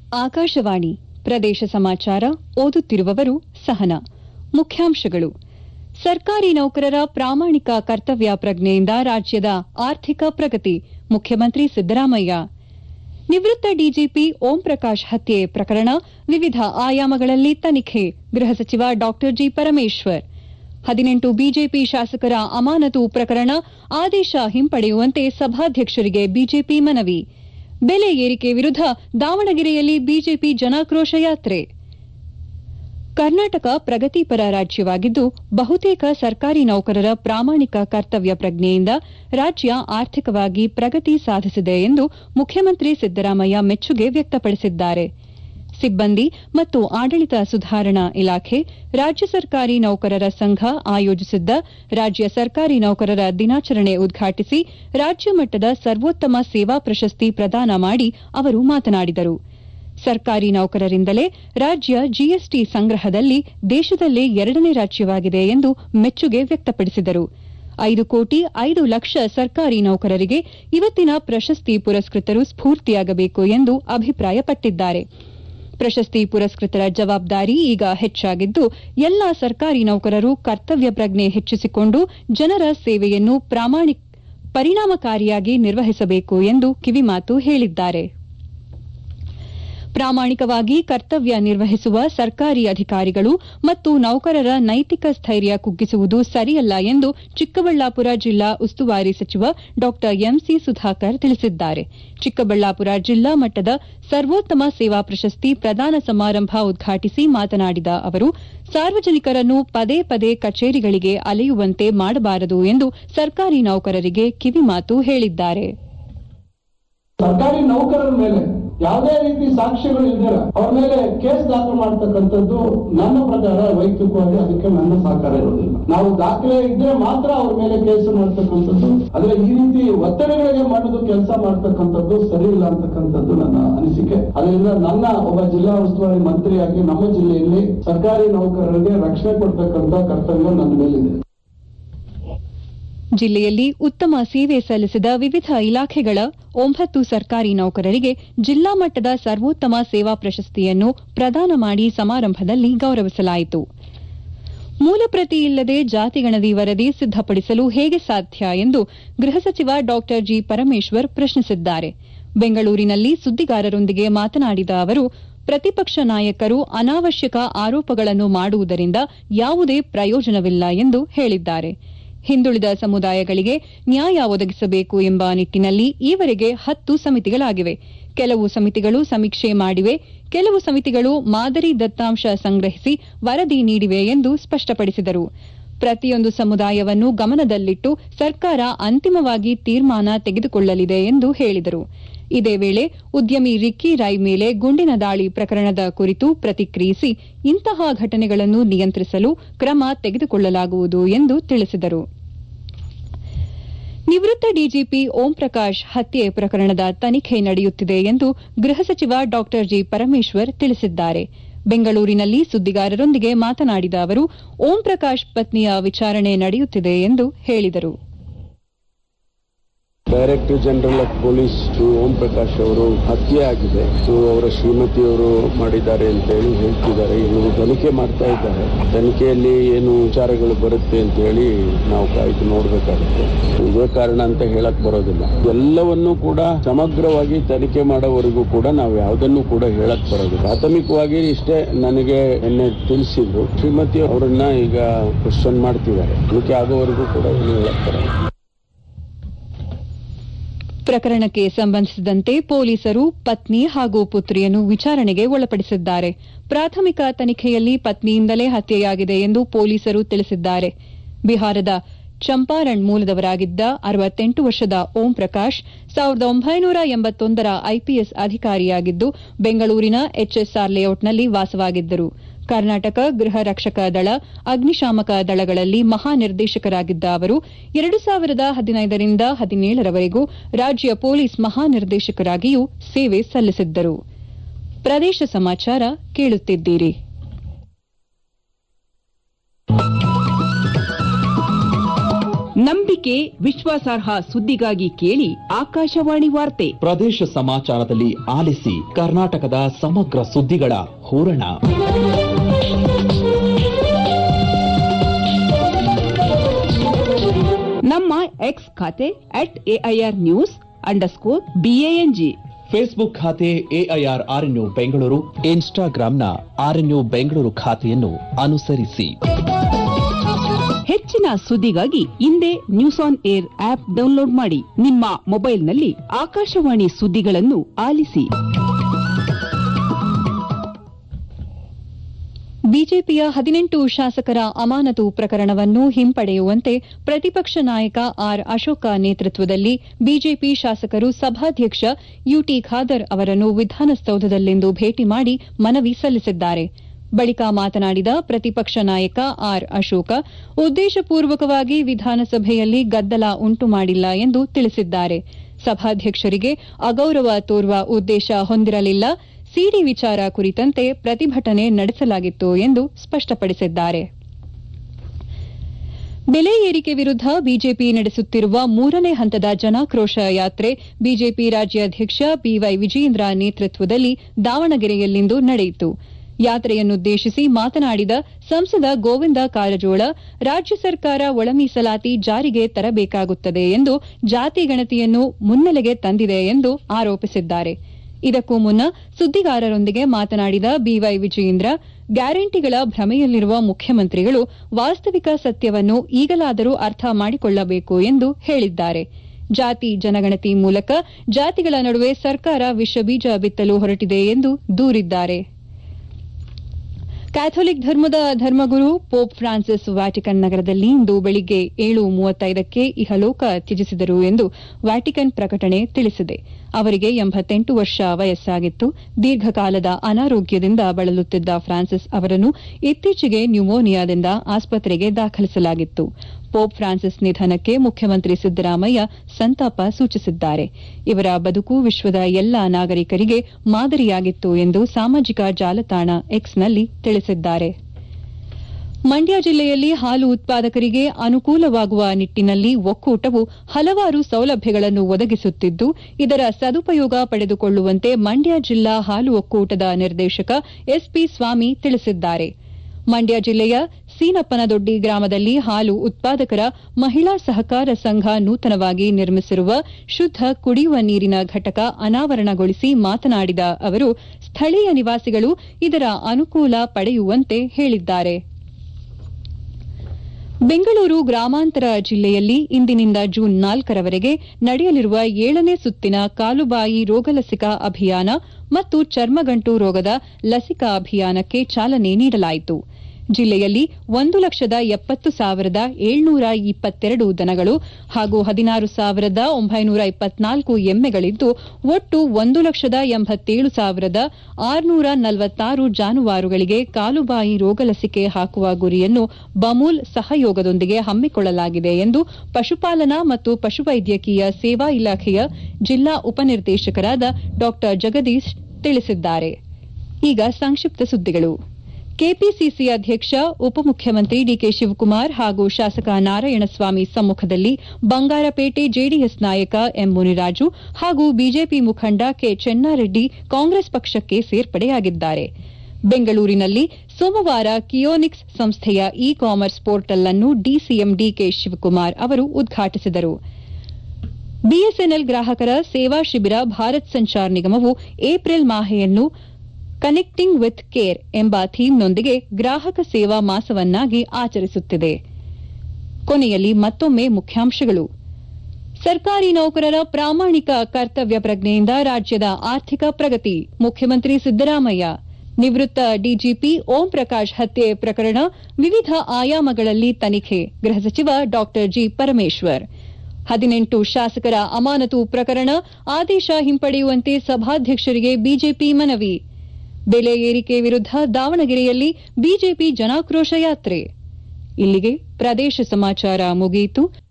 ಆಕಾಶವಾಣಿ ಪ್ರದೇಶ ಸಮಾಚಾರ ಓದುತ್ತಿರುವವರು ಸಹನ ಮುಖ್ಯಾಂಶಗಳು ಸರ್ಕಾರಿ ನೌಕರರ ಪ್ರಾಮಾಣಿಕ ಕರ್ತವ್ಯ ಪ್ರಜ್ಞೆಯಿಂದ ರಾಜ್ಯದ ಆರ್ಥಿಕ ಪ್ರಗತಿ ಮುಖ್ಯಮಂತ್ರಿ ಸಿದ್ದರಾಮಯ್ಯ ನಿವೃತ್ತ ಡಿಜಿಪಿ ಓಂ ಪ್ರಕಾಶ್ ಹತ್ಯೆ ಪ್ರಕರಣ ವಿವಿಧ ಆಯಾಮಗಳಲ್ಲಿ ತನಿಖೆ ಗೃಹ ಸಚಿವ ಡಾ ಜಿ ಪರಮೇಶ್ವರ್ ಹದಿನೆಂಟು ಬಿಜೆಪಿ ಶಾಸಕರ ಅಮಾನತು ಪ್ರಕರಣ ಆದೇಶ ಹಿಂಪಡೆಯುವಂತೆ ಸಭಾಧ್ಯಕ್ಷರಿಗೆ ಬಿಜೆಪಿ ಮನವಿ ಬೆಲೆ ಏರಿಕೆ ವಿರುದ್ಧ ದಾವಣಗೆರೆಯಲ್ಲಿ ಬಿಜೆಪಿ ಜನಾಕ್ರೋಶ ಯಾತ್ರೆ ಕರ್ನಾಟಕ ಪ್ರಗತಿಪರ ರಾಜ್ಯವಾಗಿದ್ದು ಬಹುತೇಕ ಸರ್ಕಾರಿ ನೌಕರರ ಪ್ರಾಮಾಣಿಕ ಕರ್ತವ್ಯ ಪ್ರಜ್ಞೆಯಿಂದ ರಾಜ್ಯ ಆರ್ಥಿಕವಾಗಿ ಪ್ರಗತಿ ಸಾಧಿಸಿದೆ ಎಂದು ಮುಖ್ಯಮಂತ್ರಿ ಸಿದ್ದರಾಮಯ್ಯ ಮೆಚ್ಚುಗೆ ವ್ಯಕ್ತಪಡಿಸಿದ್ದಾರೆ ಸಿಬ್ಬಂದಿ ಮತ್ತು ಆಡಳಿತ ಸುಧಾರಣಾ ಇಲಾಖೆ ರಾಜ್ಯ ಸರ್ಕಾರಿ ನೌಕರರ ಸಂಘ ಆಯೋಜಿಸಿದ್ದ ರಾಜ್ಯ ಸರ್ಕಾರಿ ನೌಕರರ ದಿನಾಚರಣೆ ಉದ್ಘಾಟಿಸಿ ರಾಜ್ಯ ಮಟ್ಟದ ಸರ್ವೋತ್ತಮ ಸೇವಾ ಪ್ರಶಸ್ತಿ ಪ್ರದಾನ ಮಾಡಿ ಅವರು ಮಾತನಾಡಿದರು ಸರ್ಕಾರಿ ನೌಕರರಿಂದಲೇ ರಾಜ್ಯ ಜಿಎಸ್ಟಿ ಸಂಗ್ರಹದಲ್ಲಿ ದೇಶದಲ್ಲೇ ಎರಡನೇ ರಾಜ್ಯವಾಗಿದೆ ಎಂದು ಮೆಚ್ಚುಗೆ ವ್ಯಕ್ತಪಡಿಸಿದರು ಐದು ಕೋಟಿ ಐದು ಲಕ್ಷ ಸರ್ಕಾರಿ ನೌಕರರಿಗೆ ಇವತ್ತಿನ ಪ್ರಶಸ್ತಿ ಪುರಸ್ಕೃತರು ಸ್ಫೂರ್ತಿಯಾಗಬೇಕು ಎಂದು ಅಭಿಪ್ರಾಯಪಟ್ಟಿದ್ದಾರೆ ಪ್ರಶಸ್ತಿ ಪುರಸ್ಕೃತರ ಜವಾಬ್ದಾರಿ ಈಗ ಹೆಚ್ಚಾಗಿದ್ದು ಎಲ್ಲಾ ಸರ್ಕಾರಿ ನೌಕರರು ಕರ್ತವ್ಯ ಪ್ರಜ್ಞೆ ಹೆಚ್ಚಿಸಿಕೊಂಡು ಜನರ ಸೇವೆಯನ್ನು ಪರಿಣಾಮಕಾರಿಯಾಗಿ ನಿರ್ವಹಿಸಬೇಕು ಎಂದು ಕಿವಿಮಾತು ಹೇಳಿದ್ದಾರೆ ಪ್ರಾಮಾಣಿಕವಾಗಿ ಕರ್ತವ್ಯ ನಿರ್ವಹಿಸುವ ಸರ್ಕಾರಿ ಅಧಿಕಾರಿಗಳು ಮತ್ತು ನೌಕರರ ನೈತಿಕ ಸ್ಥೈರ್ಯ ಕುಗ್ಗಿಸುವುದು ಸರಿಯಲ್ಲ ಎಂದು ಚಿಕ್ಕಬಳ್ಳಾಪುರ ಜಿಲ್ಲಾ ಉಸ್ತುವಾರಿ ಸಚಿವ ಡಾ ಎಂಸಿ ಸುಧಾಕರ್ ತಿಳಿಸಿದ್ದಾರೆ ಚಿಕ್ಕಬಳ್ಳಾಪುರ ಜಿಲ್ಲಾ ಮಟ್ಟದ ಸರ್ವೋತ್ತಮ ಸೇವಾ ಪ್ರಶಸ್ತಿ ಪ್ರದಾನ ಸಮಾರಂಭ ಉದ್ಘಾಟಿಸಿ ಮಾತನಾಡಿದ ಅವರು ಸಾರ್ವಜನಿಕರನ್ನು ಪದೇ ಪದೇ ಕಚೇರಿಗಳಿಗೆ ಅಲೆಯುವಂತೆ ಮಾಡಬಾರದು ಎಂದು ಸರ್ಕಾರಿ ನೌಕರರಿಗೆ ಕಿವಿಮಾತು ಹೇಳಿದ್ದಾರೆ ಸರ್ಕಾರಿ ನೌಕರರ ಮೇಲೆ ಯಾವುದೇ ರೀತಿ ಸಾಕ್ಷ್ಯಗಳು ಇಲ್ದಿರ ಅವ್ರ ಮೇಲೆ ಕೇಸ್ ದಾಖಲು ಮಾಡತಕ್ಕಂಥದ್ದು ನನ್ನ ಪ್ರಕಾರ ವೈಯಕ್ತಿಕವಾಗಿ ಅದಕ್ಕೆ ನನ್ನ ಸಹಕಾರ ಇರೋದಿಲ್ಲ ನಾವು ದಾಖಲೆ ಇದ್ರೆ ಮಾತ್ರ ಅವ್ರ ಮೇಲೆ ಕೇಸ್ ಮಾಡ್ತಕ್ಕಂಥದ್ದು ಆದ್ರೆ ಈ ರೀತಿ ಒತ್ತಡಗಳಿಗೆ ಮಾಡೋದು ಕೆಲಸ ಮಾಡ್ತಕ್ಕಂಥದ್ದು ಸರಿ ಇಲ್ಲ ಅಂತಕ್ಕಂಥದ್ದು ನನ್ನ ಅನಿಸಿಕೆ ಅದರಿಂದ ನನ್ನ ಒಬ್ಬ ಜಿಲ್ಲಾ ಉಸ್ತುವಾರಿ ಮಂತ್ರಿಯಾಗಿ ನಮ್ಮ ಜಿಲ್ಲೆಯಲ್ಲಿ ಸರ್ಕಾರಿ ನೌಕರರಿಗೆ ರಕ್ಷಣೆ ಕೊಡ್ತಕ್ಕಂಥ ಕರ್ತವ್ಯ ನನ್ನ ಮೇಲಿದೆ ಜಿಲ್ಲೆಯಲ್ಲಿ ಉತ್ತಮ ಸೇವೆ ಸಲ್ಲಿಸಿದ ವಿವಿಧ ಇಲಾಖೆಗಳ ಒಂಬತ್ತು ಸರ್ಕಾರಿ ನೌಕರರಿಗೆ ಜಿಲ್ಲಾ ಮಟ್ಟದ ಸರ್ವೋತ್ತಮ ಸೇವಾ ಪ್ರಶಸ್ತಿಯನ್ನು ಪ್ರದಾನ ಮಾಡಿ ಸಮಾರಂಭದಲ್ಲಿ ಗೌರವಿಸಲಾಯಿತು ಮೂಲಪ್ರತಿ ಇಲ್ಲದೆ ಜಾತಿಗಣತಿ ವರದಿ ಸಿದ್ದಪಡಿಸಲು ಹೇಗೆ ಸಾಧ್ಯ ಎಂದು ಗೃಹ ಸಚಿವ ಡಾ ಜಿ ಪರಮೇಶ್ವರ್ ಪ್ರಶ್ನಿಸಿದ್ದಾರೆ ಬೆಂಗಳೂರಿನಲ್ಲಿ ಸುದ್ದಿಗಾರರೊಂದಿಗೆ ಮಾತನಾಡಿದ ಅವರು ಪ್ರತಿಪಕ್ಷ ನಾಯಕರು ಅನಾವಶ್ಯಕ ಆರೋಪಗಳನ್ನು ಮಾಡುವುದರಿಂದ ಯಾವುದೇ ಪ್ರಯೋಜನವಿಲ್ಲ ಎಂದು ಹೇಳಿದ್ದಾರೆ ಹಿಂದುಳಿದ ಸಮುದಾಯಗಳಿಗೆ ನ್ಯಾಯ ಒದಗಿಸಬೇಕು ಎಂಬ ನಿಟ್ಟಿನಲ್ಲಿ ಈವರೆಗೆ ಹತ್ತು ಸಮಿತಿಗಳಾಗಿವೆ ಕೆಲವು ಸಮಿತಿಗಳು ಸಮೀಕ್ಷೆ ಮಾಡಿವೆ ಕೆಲವು ಸಮಿತಿಗಳು ಮಾದರಿ ದತ್ತಾಂಶ ಸಂಗ್ರಹಿಸಿ ವರದಿ ನೀಡಿವೆ ಎಂದು ಸ್ಪಷ್ಟಪಡಿಸಿದರು ಪ್ರತಿಯೊಂದು ಸಮುದಾಯವನ್ನು ಗಮನದಲ್ಲಿಟ್ಟು ಸರ್ಕಾರ ಅಂತಿಮವಾಗಿ ತೀರ್ಮಾನ ತೆಗೆದುಕೊಳ್ಳಲಿದೆ ಎಂದು ಹೇಳಿದರು ಇದೇ ವೇಳೆ ಉದ್ಯಮಿ ರಿಕ್ಕಿ ರೈ ಮೇಲೆ ಗುಂಡಿನ ದಾಳಿ ಪ್ರಕರಣದ ಕುರಿತು ಪ್ರತಿಕ್ರಿಯಿಸಿ ಇಂತಹ ಘಟನೆಗಳನ್ನು ನಿಯಂತ್ರಿಸಲು ಕ್ರಮ ತೆಗೆದುಕೊಳ್ಳಲಾಗುವುದು ಎಂದು ತಿಳಿಸಿದರು ನಿವೃತ್ತ ಡಿಜಿಪಿ ಓಂ ಪ್ರಕಾಶ್ ಹತ್ಯೆ ಪ್ರಕರಣದ ತನಿಖೆ ನಡೆಯುತ್ತಿದೆ ಎಂದು ಗೃಹ ಸಚಿವ ಡಾ ಜಿ ಪರಮೇಶ್ವರ್ ತಿಳಿಸಿದ್ದಾರೆ ಬೆಂಗಳೂರಿನಲ್ಲಿ ಸುದ್ದಿಗಾರರೊಂದಿಗೆ ಮಾತನಾಡಿದ ಅವರು ಓಂ ಪ್ರಕಾಶ್ ಪತ್ನಿಯ ವಿಚಾರಣೆ ನಡೆಯುತ್ತಿದೆ ಎಂದು ಹೇಳಿದರು director general of police Om Prakash ಅವರು ಹತ್ಯೆ ಆಗಿದೆ ಸೊ ಅವರ ಶ್ರೀಮತಿಯವರು ಮಾಡಿದ್ದಾರೆ ಅಂತ ಹೇಳಿ ಹೇಳ್ತಿದ್ದಾರೆ ಇವರು ತನಿಖೆ ಮಾಡ್ತಾ ಇದ್ದಾರೆ ತನಿಖೆಯಲ್ಲಿ ಏನು ವಿಚಾರಗಳು ಬರುತ್ತೆ ಅಂತ ಹೇಳಿ ನಾವು ಕಾಯ್ದು ನೋಡ್ಬೇಕಾಗುತ್ತೆ ಇದೇ ಕಾರಣ ಅಂತ ಹೇಳಕ್ ಬರೋದಿಲ್ಲ ಎಲ್ಲವನ್ನೂ ಕೂಡ ಸಮಗ್ರವಾಗಿ ತನಿಖೆ ಮಾಡೋವರೆಗೂ ಕೂಡ ನಾವು ಯಾವುದನ್ನು ಕೂಡ ಹೇಳಕ್ ಬರೋದಿಲ್ಲ ಪ್ರಾಥಮಿಕವಾಗಿ ಇಷ್ಟೇ ನನಗೆ ನಿನ್ನೆ ತಿಳಿಸಿದ್ರು ಶ್ರೀಮತಿ ಅವರನ್ನ ಈಗ ಕ್ವಶನ್ ಮಾಡ್ತಿದ್ದಾರೆ ತನಿಖೆ ಆಗೋವರೆಗೂ ಕೂಡ ಏನು ಹೇಳಕ್ ಬರೋದಿಲ್ಲ ಪ್ರಕರಣಕ್ಕೆ ಸಂಬಂಧಿಸಿದಂತೆ ಪೊಲೀಸರು ಪತ್ನಿ ಹಾಗೂ ಪುತ್ರಿಯನ್ನು ವಿಚಾರಣೆಗೆ ಒಳಪಡಿಸಿದ್ದಾರೆ ಪ್ರಾಥಮಿಕ ತನಿಖೆಯಲ್ಲಿ ಪತ್ನಿಯಿಂದಲೇ ಹತ್ಯೆಯಾಗಿದೆ ಎಂದು ಪೊಲೀಸರು ತಿಳಿಸಿದ್ದಾರೆ ಬಿಹಾರದ ಚಂಪಾರಣ್ ಮೂಲದವರಾಗಿದ್ದ ಅರವತ್ತೆಂಟು ವರ್ಷದ ಓಂ ಪ್ರಕಾಶ್ ಸಾವಿರದ ಒಂಬೈನೂರ ಎಂಬತ್ತೊಂದರ ಐಪಿಎಸ್ ಅಧಿಕಾರಿಯಾಗಿದ್ದು ಬೆಂಗಳೂರಿನ ಎಚ್ಎಸ್ಆರ್ ಲೇಔಟ್ನಲ್ಲಿ ವಾಸವಾಗಿದ್ದರು ಕರ್ನಾಟಕ ಗೃಹ ರಕ್ಷಕ ದಳ ಅಗ್ನಿಶಾಮಕ ದಳಗಳಲ್ಲಿ ಮಹಾನಿರ್ದೇಶಕರಾಗಿದ್ದ ಅವರು ಎರಡು ಸಾವಿರದ ಹದಿನೈದರಿಂದ ಹದಿನೇಳರವರೆಗೂ ರಾಜ್ಯ ಪೊಲೀಸ್ ಮಹಾನಿರ್ದೇಶಕರಾಗಿಯೂ ಸೇವೆ ಸಲ್ಲಿಸಿದ್ದರು ಪ್ರದೇಶ ಸಮಾಚಾರ ಕೇಳುತ್ತಿದ್ದೀರಿ ನಂಬಿಕೆ ವಿಶ್ವಾಸಾರ್ಹ ಸುದ್ದಿಗಾಗಿ ಕೇಳಿ ಆಕಾಶವಾಣಿ ವಾರ್ತೆ ಪ್ರದೇಶ ಸಮಾಚಾರದಲ್ಲಿ ಆಲಿಸಿ ಕರ್ನಾಟಕದ ಸಮಗ್ರ ಸುದ್ದಿಗಳ ಹೂರಣ ನಮ್ಮ ಎಕ್ಸ್ ಖಾತೆ at AIR news underscore BANG Facebook ಖಾತೆ ಎಐಆರ್ ಆರ್ಎನ್ಯು ಬೆಂಗಳೂರು ಇನ್ಸ್ಟಾಗ್ರಾಂನ ಆರ್ಎನ್ಯು ಬೆಂಗಳೂರು ಖಾತೆಯನ್ನು ಅನುಸರಿಸಿ ಹೆಚ್ಚಿನ ಸುದ್ದಿಗಾಗಿ ಹಿಂದೆ news on air app download ಮಾಡಿ ನಿಮ್ಮ ಮೊಬೈಲ್ನಲ್ಲಿ ಆಕಾಶವಾಣಿ ಸುದ್ದಿಗಳನ್ನು ಆಲಿಸಿ ಬಿಜೆಪಿಯ ಹದಿನೆಂಟು ಶಾಸಕರ ಅಮಾನತು ಪ್ರಕರಣವನ್ನು ಹಿಂಪಡೆಯುವಂತೆ ಪ್ರತಿಪಕ್ಷ ನಾಯಕ ಆರ್ ಅಶೋಕ ನೇತೃತ್ವದಲ್ಲಿ ಬಿಜೆಪಿ ಶಾಸಕರು ಸಭಾಧ್ಯಕ್ಷ ಯುಟಿ ಖಾದರ್ ಅವರನ್ನು ವಿಧಾನಸೌಧದಲ್ಲಿಂದು ಭೇಟಿ ಮಾಡಿ ಮನವಿ ಸಲ್ಲಿಸಿದ್ದಾರೆ ಬಳಿಕ ಮಾತನಾಡಿದ ಪ್ರತಿಪಕ್ಷ ನಾಯಕ ಆರ್ ಅಶೋಕ ಉದ್ದೇಶಪೂರ್ವಕವಾಗಿ ವಿಧಾನಸಭೆಯಲ್ಲಿ ಗದ್ದಲ ಉಂಟು ಮಾಡಿಲ್ಲ ಎಂದು ತಿಳಿಸಿದ್ದಾರೆ ಸಭಾಧ್ಯಕ್ಷರಿಗೆ ಅಗೌರವ ತೋರುವ ಉದ್ದೇಶ ಹೊಂದಿರಲಿಲ್ಲ ಸಿಡಿ ವಿಚಾರ ಕುರಿತಂತೆ ಪ್ರತಿಭಟನೆ ನಡೆಸಲಾಗಿತ್ತು ಎಂದು ಸ್ಪಷ್ಟಪಡಿಸಿದ್ದಾರೆ ಬೆಲೆ ಏರಿಕೆ ವಿರುದ್ಧ ಬಿಜೆಪಿ ನಡೆಸುತ್ತಿರುವ ಮೂರನೇ ಹಂತದ ಜನಾಕ್ರೋಶ ಯಾತ್ರೆ ಬಿಜೆಪಿ ರಾಜ್ಯಾಧ್ಯಕ್ಷ ಬಿವೈ ವಿಜಯೇಂದ್ರ ನೇತೃತ್ವದಲ್ಲಿ ದಾವಣಗೆರೆಯಲ್ಲಿಂದು ನಡೆಯಿತು ಯಾತ್ರೆಯನ್ನುದ್ದೇಶಿಸಿ ಮಾತನಾಡಿದ ಸಂಸದ ಗೋವಿಂದ ಕಾರಜೋಳ ರಾಜ್ಯ ಸರ್ಕಾರ ಒಳ ಮೀಸಲಾತಿ ಜಾರಿಗೆ ತರಬೇಕಾಗುತ್ತದೆ ಎಂದು ಜಾತಿ ಗಣತಿಯನ್ನು ಮುನ್ನೆಲೆಗೆ ತಂದಿದೆ ಎಂದು ಆರೋಪಿಸಿದ್ದಾರೆ ಇದಕ್ಕೂ ಮುನ್ನ ಸುದ್ದಿಗಾರರೊಂದಿಗೆ ಮಾತನಾಡಿದ ಬಿವೈ ವಿಜಯೇಂದ್ರ ಗ್ಯಾರಂಟಿಗಳ ಭ್ರಮೆಯಲ್ಲಿರುವ ಮುಖ್ಯಮಂತ್ರಿಗಳು ವಾಸ್ತವಿಕ ಸತ್ಯವನ್ನು ಈಗಲಾದರೂ ಅರ್ಥ ಮಾಡಿಕೊಳ್ಳಬೇಕು ಎಂದು ಹೇಳಿದ್ದಾರೆ ಜಾತಿ ಜನಗಣತಿ ಮೂಲಕ ಜಾತಿಗಳ ನಡುವೆ ಸರ್ಕಾರ ವಿಷಬೀಜ ಬಿತ್ತಲು ಹೊರಟಿದೆ ಎಂದು ದೂರಿದ್ದಾರೆ ಕ್ಯಾಥೋಲಿಕ್ ಧರ್ಮದ ಧರ್ಮಗುರು ಪೋಪ್ ಫ್ರಾನ್ಸಿಸ್ ವ್ಯಾಟಿಕನ್ ನಗರದಲ್ಲಿ ಇಂದು ಬೆಳಿಗ್ಗೆ ಏಳು ಮೂವತ್ತೈದಕ್ಕೆ ಇಹಲೋಕ ತ್ಯಜಿಸಿದರು ಎಂದು ವ್ಯಾಟಿಕನ್ ಪ್ರಕಟಣೆ ತಿಳಿಸಿದೆ ಅವರಿಗೆ ಎಂಬತ್ತೆಂಟು ವರ್ಷ ವಯಸ್ಸಾಗಿತ್ತು ದೀರ್ಘಕಾಲದ ಅನಾರೋಗ್ಯದಿಂದ ಬಳಲುತ್ತಿದ್ದ ಫ್ರಾನ್ಸಿಸ್ ಅವರನ್ನು ಇತ್ತೀಚೆಗೆ ನ್ಯೂಮೋನಿಯಾದಿಂದ ಆಸ್ಪತ್ರೆಗೆ ದಾಖಲಿಸಲಾಗಿತ್ತು ಪೋಪ್ ಫ್ರಾನ್ಸಿಸ್ ನಿಧನಕ್ಕೆ ಮುಖ್ಯಮಂತ್ರಿ ಸಿದ್ದರಾಮಯ್ಯ ಸಂತಾಪ ಸೂಚಿಸಿದ್ದಾರೆ ಇವರ ಬದುಕು ವಿಶ್ವದ ಎಲ್ಲಾ ನಾಗರಿಕರಿಗೆ ಮಾದರಿಯಾಗಿತ್ತು ಎಂದು ಸಾಮಾಜಿಕ ಜಾಲತಾಣ ಎಕ್ಸ್ನಲ್ಲಿ ತಿಳಿಸಿದ್ದಾರೆ ಮಂಡ್ಯ ಜಿಲ್ಲೆಯಲ್ಲಿ ಹಾಲು ಉತ್ಪಾದಕರಿಗೆ ಅನುಕೂಲವಾಗುವ ನಿಟ್ಟಿನಲ್ಲಿ ಒಕ್ಕೂಟವು ಹಲವಾರು ಸೌಲಭ್ಯಗಳನ್ನು ಒದಗಿಸುತ್ತಿದ್ದು ಇದರ ಸದುಪಯೋಗ ಪಡೆದುಕೊಳ್ಳುವಂತೆ ಮಂಡ್ಯ ಜಿಲ್ಲಾ ಹಾಲು ಒಕ್ಕೂಟದ ನಿರ್ದೇಶಕ ಎಸ್ಪಿ ಸ್ವಾಮಿ ತಿಳಿಸಿದ್ದಾರೆ ಮಂಡ್ಯ ಜಿಲ್ಲೆಯ ಸೀನಪ್ಪನದೊಡ್ಡಿ ಗ್ರಾಮದಲ್ಲಿ ಹಾಲು ಉತ್ಪಾದಕರ ಮಹಿಳಾ ಸಹಕಾರ ಸಂಘ ನೂತನವಾಗಿ ನಿರ್ಮಿಸಿರುವ ಶುದ್ದ ಕುಡಿಯುವ ನೀರಿನ ಘಟಕ ಅನಾವರಣಗೊಳಿಸಿ ಮಾತನಾಡಿದ ಅವರು ಸ್ಥಳೀಯ ನಿವಾಸಿಗಳು ಇದರ ಅನುಕೂಲ ಪಡೆಯುವಂತೆ ಹೇಳಿದ್ದಾರೆ ಬೆಂಗಳೂರು ಗ್ರಾಮಾಂತರ ಜಿಲ್ಲೆಯಲ್ಲಿ ಇಂದಿನಿಂದ ಜೂನ್ ನಾಲ್ಕರವರೆಗೆ ನಡೆಯಲಿರುವ ಏಳನೇ ಸುತ್ತಿನ ಕಾಲುಬಾಯಿ ರೋಗ ಲಸಿಕಾ ಅಭಿಯಾನ ಮತ್ತು ಚರ್ಮಗಂಟು ರೋಗದ ಲಸಿಕಾ ಅಭಿಯಾನಕ್ಕೆ ಚಾಲನೆ ನೀಡಲಾಯಿತು ಜಿಲ್ಲೆಯಲ್ಲಿ ಒಂದು ಲಕ್ಷದ ಎಪ್ಪತ್ತು ಸಾವಿರದ ಏಳ್ನೂರ ಇಪ್ಪತ್ತೆರಡು ದನಗಳು ಹಾಗೂ ಹದಿನಾರು ಸಾವಿರದ ಒಂಬೈನೂರ ಇಪ್ಪತ್ನಾಲ್ಕು ಎಮ್ಮೆಗಳಿದ್ದು ಒಟ್ಟು ಒಂದು ಲಕ್ಷದ ಎಂಬತ್ತೇಳು ಸಾವಿರದ ಆರುನೂರ ನಲವತ್ತಾರು ಜಾನುವಾರುಗಳಿಗೆ ಕಾಲುಬಾಯಿ ರೋಗ ಲಸಿಕೆ ಹಾಕುವ ಗುರಿಯನ್ನು ಬಮೂಲ್ ಸಹಯೋಗದೊಂದಿಗೆ ಹಮ್ಮಿಕೊಳ್ಳಲಾಗಿದೆ ಎಂದು ಪಶುಪಾಲನಾ ಮತ್ತು ಪಶುವೈದ್ಯಕೀಯ ಸೇವಾ ಇಲಾಖೆಯ ಜಿಲ್ಲಾ ಉಪನಿರ್ದೇಶಕರಾದ ಡಾ ಜಗದೀಶ್ ತಿಳಿಸಿದ್ದಾರೆ ಈಗ ಸಂಕ್ಷಿಪ್ತ ಸುದ್ದಿಗಳು ಕೆಪಿಸಿಸಿ ಅಧ್ಯಕ್ಷ ಉಪಮುಖ್ಯಮಂತ್ರಿ ಡಿಕೆ ಶಿವಕುಮಾರ್ ಹಾಗೂ ಶಾಸಕ ನಾರಾಯಣಸ್ವಾಮಿ ಸಮ್ಮುಖದಲ್ಲಿ ಬಂಗಾರಪೇಟೆ ಜೆಡಿಎಸ್ ನಾಯಕ ಎಂ ಮುನಿರಾಜು ಹಾಗೂ ಬಿಜೆಪಿ ಮುಖಂಡ ಕೆ ಚೆನ್ನಾರೆಡ್ಡಿ ಕಾಂಗ್ರೆಸ್ ಪಕ್ಷಕ್ಕೆ ಸೇರ್ಪಡೆಯಾಗಿದ್ದಾರೆ ಬೆಂಗಳೂರಿನಲ್ಲಿ ಸೋಮವಾರ ಕಿಯೋನಿಕ್ಸ್ ಸಂಸ್ಥೆಯ ಇ ಕಾಮರ್ಸ್ ಪೋರ್ಟಲ್ ಅನ್ನು ಡಿಸಿಎಂ ಡಿಕೆ ಶಿವಕುಮಾರ್ ಅವರು ಉದ್ಘಾಟಿಸಿದರು ಬಿಎಸ್ಎನ್ಎಲ್ ಗ್ರಾಹಕರ ಸೇವಾ ಶಿಬಿರ ಭಾರತ್ ಸಂಚಾರ್ ನಿಗಮವು ಏಪ್ರಿಲ್ ಮಾಹೆಯನ್ನು ಕನೆಕ್ಟಿಂಗ್ ವಿತ್ ಕೇರ್ ಎಂಬ ಥೀಮ್ನೊಂದಿಗೆ ಗ್ರಾಹಕ ಸೇವಾ ಮಾಸವನ್ನಾಗಿ ಆಚರಿಸುತ್ತಿದೆ ಕೊನೆಯಲ್ಲಿ ಮತ್ತೊಮ್ಮೆ ಮುಖ್ಯಾಂಶಗಳು ಸರ್ಕಾರಿ ನೌಕರರ ಪ್ರಾಮಾಣಿಕ ಕರ್ತವ್ಯ ಪ್ರಜ್ಞೆಯಿಂದ ರಾಜ್ಯದ ಆರ್ಥಿಕ ಪ್ರಗತಿ ಮುಖ್ಯಮಂತ್ರಿ ಸಿದ್ದರಾಮಯ್ಯ ನಿವೃತ್ತ ಡಿಜಿಪಿ ಓಂ ಪ್ರಕಾಶ್ ಹತ್ಯೆ ಪ್ರಕರಣ ವಿವಿಧ ಆಯಾಮಗಳಲ್ಲಿ ತನಿಖೆ ಗೃಹ ಸಚಿವ ಡಾ ಜಿ ಪರಮೇಶ್ವರ್ ಹದಿನೆಂಟು ಶಾಸಕರ ಅಮಾನತು ಪ್ರಕರಣ ಆದೇಶ ಹಿಂಪಡೆಯುವಂತೆ ಸಭಾಧ್ಯಕ್ಷರಿಗೆ ಬಿಜೆಪಿ ಮನವಿ ಬೆಲೆ ಏರಿಕೆ ವಿರುದ್ಧ ದಾವಣಗೆರೆಯಲ್ಲಿ ಬಿಜೆಪಿ ಜನಾಕ್ರೋಶ ಯಾತ್ರೆ ಇಲ್ಲಿಗೆ ಪ್ರದೇಶ ಸಮಾಚಾರ ಮುಗಿಯಿತು